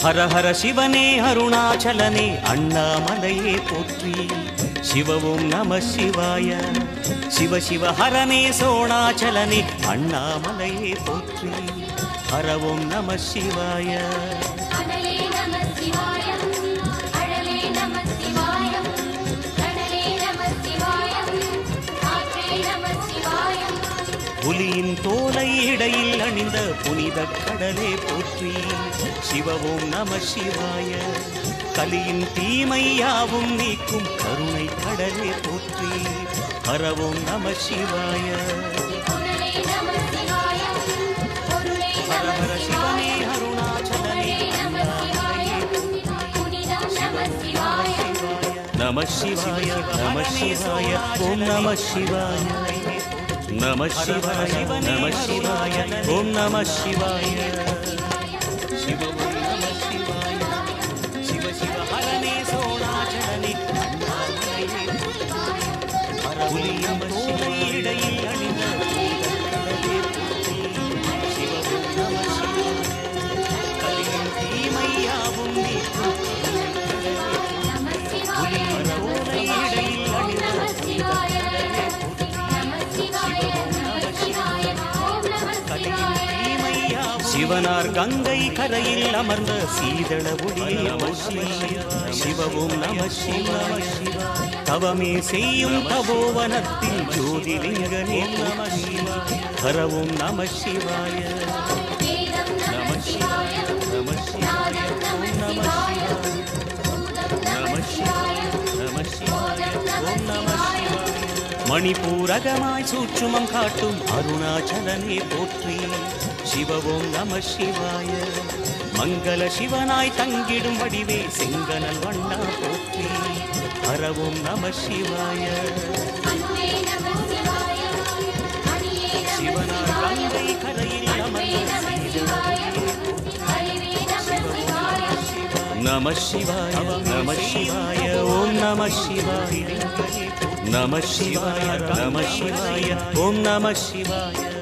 ஹர ஹர சிவனே அருணாச்சலனே அண்ணாமலையே போற்றி சிவவும் நம சிவாய சிவ சிவ ஹரனே சோணாச்சலனே அண்ணாமலையே போற்றி ஹரவும் நம சிவாய அனலே நம சிவாயம் அழலே நம சிவாயம் கடலே நம சிவாயம் காற்றே நம சிவாயம் புலியின் தோலை இடையில் அணிந்த புனித கடலே போற்றி சிவவும் நம சிவாய கலியின் தீமையாவும் நீக்கும் கருணை கடலே போற்றி ஹரவும் நம சிவாய பொருளே நம சிவாயம் பொருளே ஹர நம ஹர சிவனே சிவாயம் அருணாச்சலனே நம சிவாயம் புனிதம் நம சிவாயம் நம சிவாய நம சிவாய ஓம் நம சிவாய நம சிவாய நம சிவாய ஓம் நம சிவாய சிவவும் நம சிவாய சிவ சிவ ஹரனே சோணாச்சலனே அண்ணாமலையே புலியம் தோலை இடையில் அணிந்த புனிதக்கடலே போற்றி. சிவவும் நம சிவாய கலியின் தீமையாவும் நீக்கும் நம சிவாய தோலை இடையில் அணிந்த நம சிவாய நம சிவாய நம சிவாய ஓம் நம சிவாய சிவனார் கங்கை கரையில் அமர்ந்த சீதள ஒளியே போற்றி சிவவும் நம சிவாய தவமே செய்யும் தபோவனத்தில் ஜோதிலிங்கனே நம சிவாய ஹரவும் நம சிவாய வேதம் நம சிவாய நம சிவாய நாதம் நம சிவாய பூதம் நம சிவாய நம சிவாய ஓம் நம சிவாய மணிபூரகமாய் சூட்சுமம் காட்டும் அருணாச்சலனே போற்றி சிவவோம் நம சிவாய மங்கள சிவனாய் தங்கிடும் வடிவே செங்கனல் வண்ணா போற்றி ஹரவோம் நம சிவாய அன்பே நம சிவாய அணியே நம சிவனார் சிவாய கங்கை கரையில் அன்பே அமர்ந்த நம சிவாய அறிவே நம சிவாய நம சிவாய நம சிவாய ஓம் நம சிவாய நம சிவாய நம சிவாய ஓம் நம சிவாய